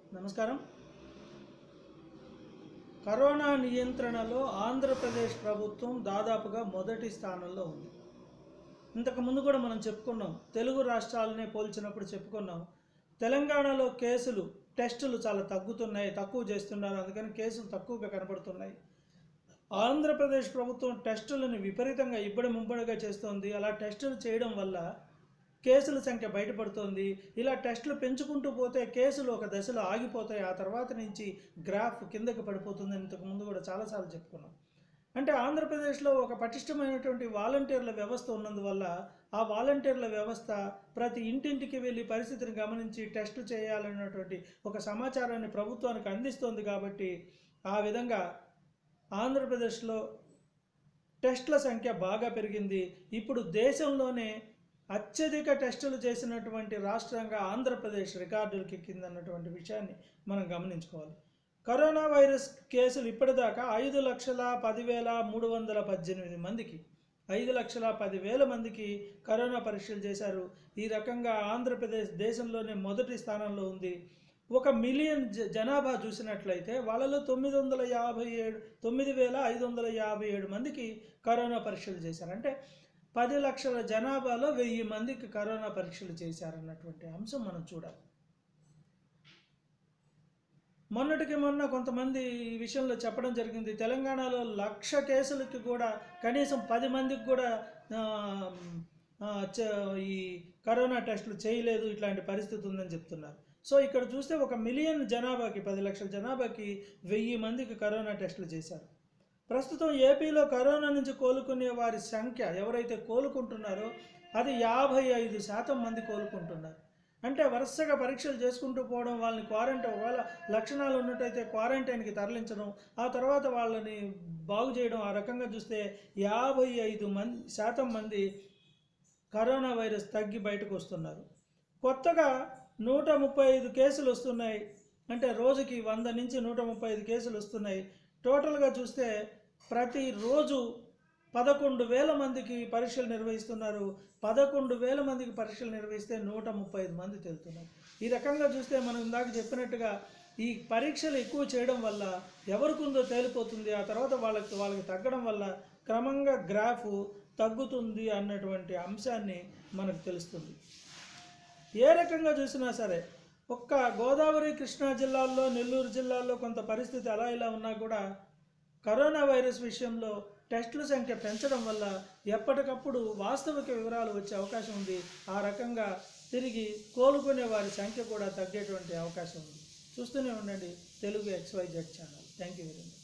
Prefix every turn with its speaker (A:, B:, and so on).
A: నమస్కారం కరోనా నియంత్రణలో ఆంధ్రప్రదేశ్ ప్రభుత్వం దాదాపుగా మొదటి స్థానంలో ఉంది ఇంతకు ముందు కూడా మనం చెప్పుకున్నాం తెలుగు రాష్ట్రాలనే పోల్చినప్పుడు చెప్పుకున్నాం తెలంగాణలో కేసులు టెస్టులు చాలా తగ్గుతున్నాయి తక్కువ చేస్తున్నారు అందుకని కేసులు తక్కువగా కనబడుతున్నాయి ఆంధ్రప్రదేశ్ ప్రభుత్వం టెస్టులను విపరీతంగా ఇబ్బడి ముంబడిగా చేస్తోంది అలా టెస్టులు చేయడం వల్ల కేసుల సంఖ్య బయటపడుతోంది ఇలా టెస్టులు పెంచుకుంటూ పోతే కేసులు ఒక దశలో ఆగిపోతాయి ఆ తర్వాత నుంచి గ్రాఫ్ కిందకి పడిపోతుందని ఇంతకు ముందు కూడా చాలాసార్లు చెప్పుకున్నాం అంటే ఆంధ్రప్రదేశ్లో ఒక పటిష్టమైనటువంటి వాలంటీర్ల వ్యవస్థ ఉన్నందువల్ల ఆ వాలంటీర్ల వ్యవస్థ ప్రతి ఇంటింటికి వెళ్ళి పరిస్థితిని గమనించి టెస్ట్ చేయాలన్నటువంటి ఒక సమాచారాన్ని ప్రభుత్వానికి అందిస్తోంది కాబట్టి ఆ విధంగా ఆంధ్రప్రదేశ్లో టెస్టుల సంఖ్య బాగా పెరిగింది ఇప్పుడు దేశంలోనే అత్యధిక టెస్టులు చేసినటువంటి రాష్ట్రంగా ఆంధ్రప్రదేశ్ రికార్డులకి ఎక్కిందన్నటువంటి విషయాన్ని మనం గమనించుకోవాలి కరోనా వైరస్ కేసులు ఇప్పటిదాకా ఐదు లక్షల పదివేల మూడు వందల పద్దెనిమిది మందికి ఐదు లక్షల పదివేల మందికి కరోనా పరీక్షలు చేశారు ఈ రకంగా ఆంధ్రప్రదేశ్ దేశంలోనే మొదటి స్థానంలో ఉంది ఒక మిలియన్ జ- జనాభా చూసినట్లయితే వాళ్ళలో తొమ్మిది వందల యాభై ఏడు తొమ్మిది వేల ఐదు వందల యాభై ఏడు మందికి కరోనా పరీక్షలు చేశారు అంటే పది లక్షల జనాభాలో వెయ్యి మందికి కరోనా పరీక్షలు చేశారన్నటువంటి అంశం మనం చూడాలి మొన్నటికి మొన్న కొంతమంది ఈ విషయంలో చెప్పడం జరిగింది తెలంగాణలో లక్ష కేసులకి కూడా కనీసం పది మందికి కూడా ఆ, ఆ, చ- ఈ కరోనా టెస్టులు చేయలేదు ఇట్లాంటి పరిస్థితి ఉందని చెప్తున్నారు సో ఇక్కడ చూస్తే ఒక మిలియన్ జనాభాకి పది లక్షల జనాభాకి వెయ్యి మందికి కరోనా టెస్టులు చేశారు ప్రస్తుతం ఏపీలో కరోనా నుంచి కోలుకునే వారి సంఖ్య ఎవరైతే కోలుకుంటున్నారో అది యాభై ఐదు శాతం మంది కోలుకుంటున్నారు అంటే వరుసగా పరీక్షలు చేసుకుంటూ పోవడం వాళ్ళని క్వారంటైన్ ఒకవేళ లక్షణాలు ఉన్నట్టయితే క్వారంటైన్కి తరలించడం ఆ తర్వాత వాళ్ళని బాగు చేయడం ఆ రకంగా చూస్తే యాభై ఐదు మంది శాతం మంది కరోనా వైరస్ తగ్గి బయటకు వస్తున్నారు కొత్తగా నూట ముప్పై ఐదు కేసులు వస్తున్నాయి అంటే రోజుకి వంద నుంచి నూట ముప్పై ఐదు కేసులు వస్తున్నాయి టోటల్గా చూస్తే ప్రతిరోజు పదకొండు వేల మందికి పరీక్షలు నిర్వహిస్తున్నారు పదకొండు వేల మందికి పరీక్షలు నిర్వహిస్తే నూట ముప్పై ఐదు మంది తెలుతున్నారు ఈ రకంగా చూస్తే మనం ఇందాక చెప్పినట్టుగా ఈ పరీక్షలు ఎక్కువ చేయడం వల్ల ఎవరికి ఉందో తేలిపోతుంది ఆ తర్వాత వాళ్ళకి వాళ్ళకి తగ్గడం వల్ల క్రమంగా గ్రాఫ్ తగ్గుతుంది అన్నటువంటి అంశాన్ని మనకు తెలుస్తుంది ఏ రకంగా చూసినా సరే ఒక్క గోదావరి కృష్ణా జిల్లాల్లో నెల్లూరు జిల్లాల్లో కొంత పరిస్థితి అలా ఇలా ఉన్నా కూడా కరోనా వైరస్ విషయంలో టెస్టుల సంఖ్య పెంచడం వల్ల ఎప్పటికప్పుడు వాస్తవిక వివరాలు వచ్చే అవకాశం ఉంది ఆ రకంగా తిరిగి కోలుకునే వారి సంఖ్య కూడా తగ్గేటువంటి అవకాశం ఉంది చూస్తూనే ఉండండి Telugu XYZ channel thank you very much